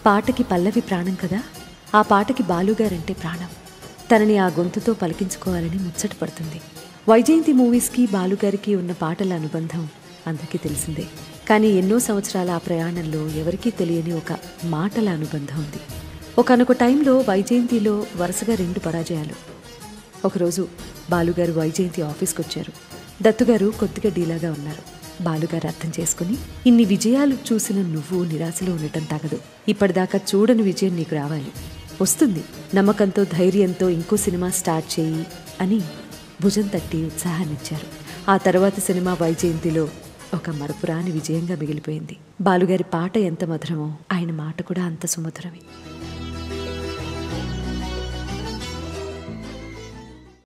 పాటకి పల్లవి ప్రాణం కదా ఆ పాటకి బాలుగారంటే ప్రాణం తనని ఆ గొంతుతో పలికించుకోవాలని ముచ్చట పడుతుంది వైజయంతి మూవీస్కి బాలుగారికి ఉన్న పాటల అనుబంధం అందరికీ తెలిసిందే కానీ ఎన్నో సంవత్సరాల ఆ ప్రయాణంలో ఎవరికీ తెలియని ఒక మాటల అనుబంధం ఉంది ఒకనొక టైంలో వైజయంతిలో వరుసగా రెండు పరాజయాలు ఒకరోజు బాలుగారు వైజయంతి ఆఫీస్కి వచ్చారు దత్తుగారు కొద్దిగా డీలాగా ఉన్నారు బాలుగారు అర్థం చేసుకుని ఇన్ని విజయాలు చూసిన నువ్వు నిరాశలో ఉండటం తగదు ఇప్పటిదాకా చూడని విజయం నీకు రావాలి వస్తుంది నమ్మకంతో ధైర్యంతో ఇంకో సినిమా స్టార్ట్ చేయి అని భుజం తట్టి ఉత్సాహాన్నిచ్చారు ఆ తర్వాత సినిమా వైజయంతిలో ఒక మరపురాని విజయంగా మిగిలిపోయింది బాలుగారి పాట ఎంత మధురమో ఆయన మాట కూడా అంత సుమధురమే